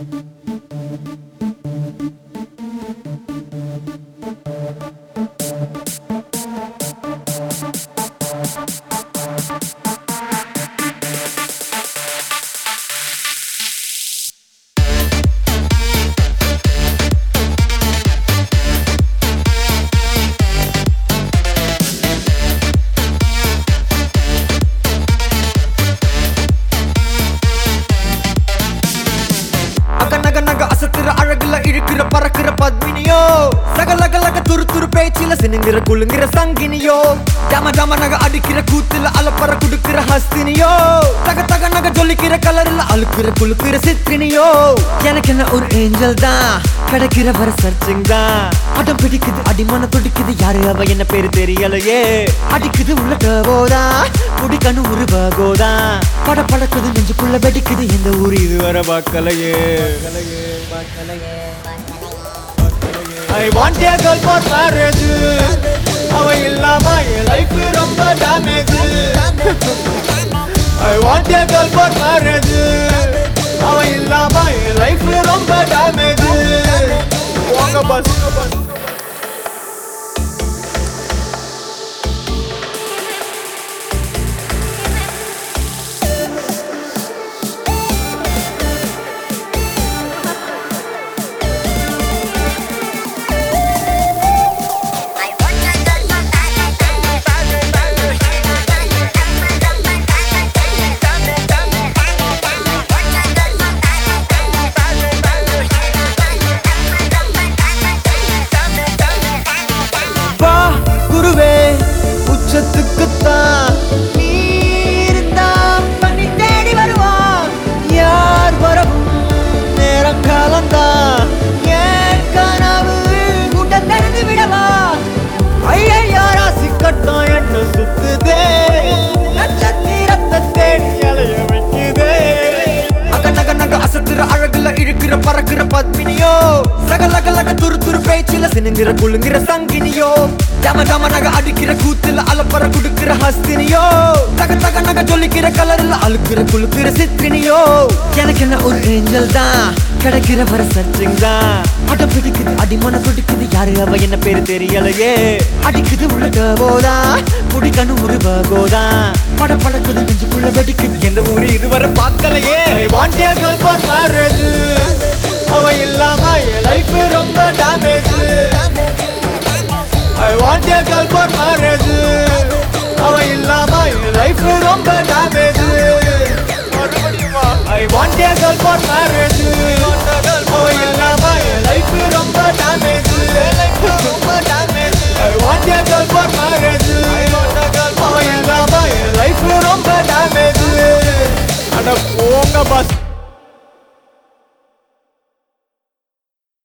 அக நக நக அசத்துற அழகுல இழுக்கிற பறக்கிற பத்மினியோ சகலகலக துரு துரு பேச்சில சினுங்கிற குலுங்கிற சங்கினியோ டம டம நக அடிக்கிற கூத்துல அலப்பற குடுக்கிற ஹஸ்தினியோ தக தக நக ஜொலிக்கிற கலர்ல அழுக்கிற குலுக்கிற சித்தினியோ எனக்கு என்ன ஒரு ஏஞ்சல் தான் கிடைக்கிற வர சர்ச்சிங் தான் அடம் பிடிக்குது அடிமன துடிக்குது யாரு அவ என்ன பேரு தெரியலையே அடிக்குது உள்ள டவோதா குடிக்கணும் ஒரு பகோதா பட படக்குது நெஞ்சுக்குள்ள வெடிக்குது இந்த ஊர் இதுவரை பார்க்கலையே I want a girl for marriage அவ இல்லாம என் லைஃப் ரொம்ப damage I want a girl for marriage அவ இல்லாம என் லைஃப் ரொம்ப டேமேஜ் போங்க பஸ் வா குருவே உச்சத்துக்குத்தான் நீ இருந்தா பண்ணி தேடி வருவான் யார் வரவும் நேரம் காலந்தான் ஏன் கனவு கூட்ட தெரிந்து விடவா ஐயா ராசிக்கட்டம் என்ன சுத்துதே நட்சத்திரத்தை தேடி அலைய வைக்குதே அக நக நக அசத்துற அழகுல இழுக்கிற பறக்கிற பத்மினியோ சகலகலக துரு துரு பேச்சில சினுங்கிற குலுங்கிற சங்கினியோ டம டம நக அடிக்கிற கூத்துல அலப்பற குடுக்கிற ஹஸ்தினியோ தக தக நக ஜொலிக்கிற கலர்ல அழுக்கிற குலுக்கிற சித்தினியோ எனக்கு என்ன ஒரு ஏஞ்சல் தான் கிடைக்கிற வர சர்ச்சிங் தான் அடம் பிடிக்குது அடிமன துடிக்குது யாரு அவ என்ன பேரு தெரியலையே அடிக்குது உள்ள டவோதா குடிக்கணும் ஒரு பகோதா பட படக்குது நெஞ்சுக்குள்ள வெடிக்குது எந்த ஊரு இதுவரை பார்க்கலையே want a girl for marriage அவ இல்லாம என் லைஃப் ரொம்ப damage I want a girl for marriage அவ இல்லாம என் லைஃப் ரொம்ப damage I want a girl for marriage அவ இல்லாம என் லைஃப் ரொம்ப டேமேஜ் ரொம்ப damage I want a girl for marriage அவ இல்லாம என் லைஃப் ரொம்ப டேமேஜ் அட போங்க பஸ்